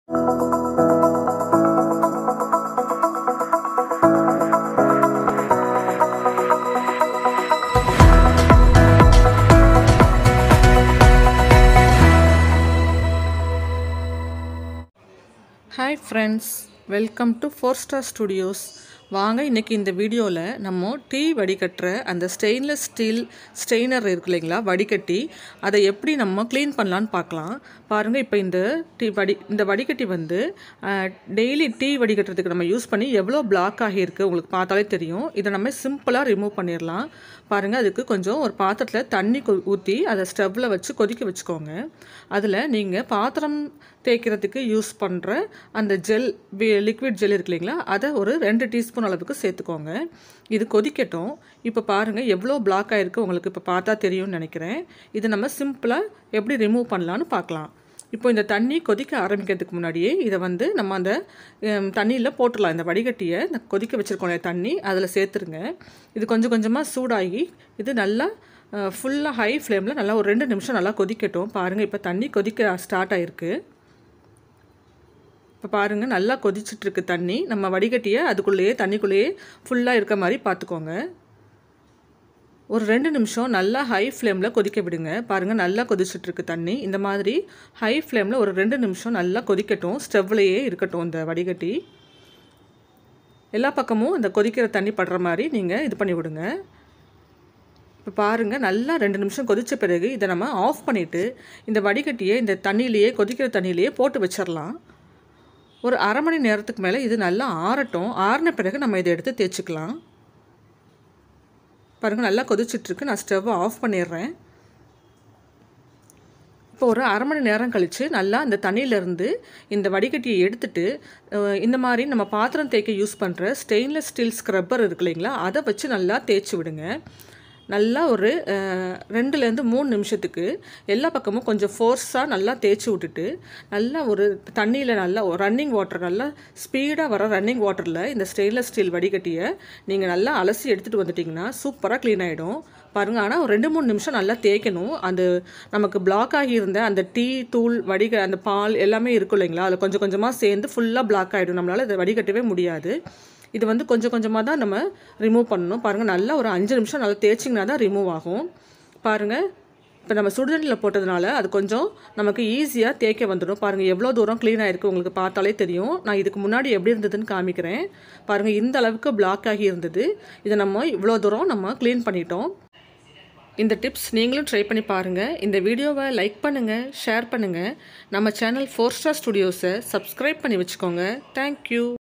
hi friends welcome to four star studios வாங்க இன்றைக்கி இந்த வீடியோவில் நம்ம டீ வடிகட்டுற அந்த ஸ்டெயின்லெஸ் ஸ்டீல் ஸ்டெய்னர் இருக்கு இல்லைங்களா வடிகட்டி அதை எப்படி நம்ம க்ளீன் பண்ணலான்னு பார்க்கலாம் பாருங்கள் இப்போ இந்த டீ வடி இந்த வடிகட்டி வந்து டெய்லி டீ வடிகட்டுறதுக்கு நம்ம யூஸ் பண்ணி எவ்வளோ பிளாக் ஆகியிருக்கு உங்களுக்கு பார்த்தாலே தெரியும் இதை நம்ம சிம்பிளாக ரிமூவ் பண்ணிடலாம் பாருங்கள் அதுக்கு கொஞ்சம் ஒரு பாத்திரத்தில் தண்ணி கொ ஊற்றி அதை ஸ்டவ்வில் வச்சு கொதிக்க வச்சுக்கோங்க அதில் நீங்கள் பாத்திரம் தேய்க்கிறதுக்கு யூஸ் பண்ணுற அந்த ஜெல் லிக்விட் ஜெல் இருக்கு இல்லைங்களா அதை ஒரு ரெண்டு டீஸ்பூன் அளவுக்கு சேர்த்துக்கோங்க இது கொதிக்கட்டும் இப்போ பாருங்கள் எவ்வளோ பிளாக் ஆகிருக்கு உங்களுக்கு இப்போ பார்த்தா தெரியும்னு நினைக்கிறேன் இது நம்ம சிம்பிளாக எப்படி ரிமூவ் பண்ணலான்னு பார்க்கலாம் இப்போ இந்த தண்ணி கொதிக்க ஆரம்பிக்கிறதுக்கு முன்னாடியே இதை வந்து நம்ம அந்த தண்ணியில் போட்டுடலாம் இந்த வடிகட்டியை இந்த கொதிக்க வச்சுருக்கோம் தண்ணி அதில் சேர்த்துருங்க இது கொஞ்சம் கொஞ்சமாக சூடாகி இது நல்லா ஃபுல்லாக ஹை ஃப்ளேமில் நல்லா ஒரு ரெண்டு நிமிஷம் நல்லா கொதிக்கட்டும் பாருங்கள் இப்போ தண்ணி கொதிக்க ஸ்டார்ட் ஆகிருக்கு இப்போ பாருங்கள் நல்லா கொதிச்சிட்ருக்கு தண்ணி நம்ம வடிகட்டியை அதுக்குள்ளேயே தண்ணிக்குள்ளேயே ஃபுல்லாக இருக்க மாதிரி பார்த்துக்கோங்க ஒரு ரெண்டு நிமிஷம் நல்லா ஹை ஃப்ளேமில் கொதிக்க விடுங்க பாருங்கள் நல்லா கொதிச்சிட்ருக்கு தண்ணி இந்த மாதிரி ஹை ஃப்ளேமில் ஒரு ரெண்டு நிமிஷம் நல்லா கொதிக்கட்டும் ஸ்டவ்லேயே இருக்கட்டும் இந்த வடிகட்டி எல்லா பக்கமும் இந்த கொதிக்கிற தண்ணி படுற மாதிரி நீங்கள் இது பண்ணி விடுங்க இப்போ பாருங்கள் நல்லா ரெண்டு நிமிஷம் கொதித்த பிறகு இதை நம்ம ஆஃப் பண்ணிவிட்டு இந்த வடிகட்டியை இந்த தண்ணியிலேயே கொதிக்கிற தண்ணியிலேயே போட்டு வச்சிடலாம் ஒரு அரை மணி நேரத்துக்கு மேலே இது நல்லா ஆறட்டும் ஆறின பிறகு நம்ம இதை எடுத்து தேய்ச்சிக்கலாம் பாருங்கள் நல்லா கொதிச்சிட்ருக்கு நான் ஸ்டவ்வை ஆஃப் பண்ணிடுறேன் இப்போ ஒரு அரை மணி நேரம் கழித்து நல்லா அந்த தண்ணியிலேருந்து இந்த வடிகட்டியை எடுத்துட்டு இந்த மாதிரி நம்ம பாத்திரம் தேய்க்க யூஸ் பண்ணுற ஸ்டெயின்லெஸ் ஸ்டீல் ஸ்க்ரப்பர் இருக்கு இல்லைங்களா அதை வச்சு நல்லா தேய்ச்சி விடுங்க நல்லா ஒரு ரெண்டுலேருந்து மூணு நிமிஷத்துக்கு எல்லா பக்கமும் கொஞ்சம் ஃபோர்ஸாக நல்லா தேய்ச்சி விட்டுட்டு நல்லா ஒரு தண்ணியில் நல்லா ரன்னிங் வாட்டர் நல்லா ஸ்பீடாக வர ரன்னிங் வாட்டரில் இந்த ஸ்டெயின்லெஸ் ஸ்டீல் வடிகட்டியை நீங்கள் நல்லா அலசி எடுத்துகிட்டு வந்துட்டிங்கன்னா சூப்பராக க்ளீன் ஆகிடும் பாருங்கள் ஆனால் ஒரு ரெண்டு மூணு நிமிஷம் நல்லா தேய்க்கணும் அந்த நமக்கு பிளாக் ஆகியிருந்த அந்த டீ தூள் வடிக அந்த பால் எல்லாமே இருக்கும் இல்லைங்களா அதில் கொஞ்சம் கொஞ்சமாக சேர்ந்து ஃபுல்லாக பிளாக் ஆகிடும் நம்மளால் இதை வடிகட்டவே முடியாது இது வந்து கொஞ்சம் கொஞ்சமாக தான் நம்ம ரிமூவ் பண்ணணும் பாருங்கள் நல்லா ஒரு அஞ்சு நிமிஷம் நல்லா தேய்ச்சிங்கன்னா தான் ரிமூவ் ஆகும் பாருங்கள் இப்போ நம்ம சுடுதண்ணியில் போட்டதுனால அது கொஞ்சம் நமக்கு ஈஸியாக தேய்க்க வந்துடும் பாருங்கள் எவ்வளோ தூரம் க்ளீன் ஆகிருக்கு உங்களுக்கு பார்த்தாலே தெரியும் நான் இதுக்கு முன்னாடி எப்படி இருந்ததுன்னு காமிக்கிறேன் பாருங்கள் இந்த அளவுக்கு பிளாக் ஆகி இருந்தது இதை நம்ம இவ்வளோ தூரம் நம்ம க்ளீன் பண்ணிட்டோம் இந்த டிப்ஸ் நீங்களும் ட்ரை பண்ணி பாருங்கள் இந்த வீடியோவை லைக் பண்ணுங்கள் ஷேர் பண்ணுங்கள் நம்ம சேனல் ஃபோர் ஸ்டார் ஸ்டுடியோஸை சப்ஸ்கிரைப் பண்ணி வச்சுக்கோங்க தேங்க்யூ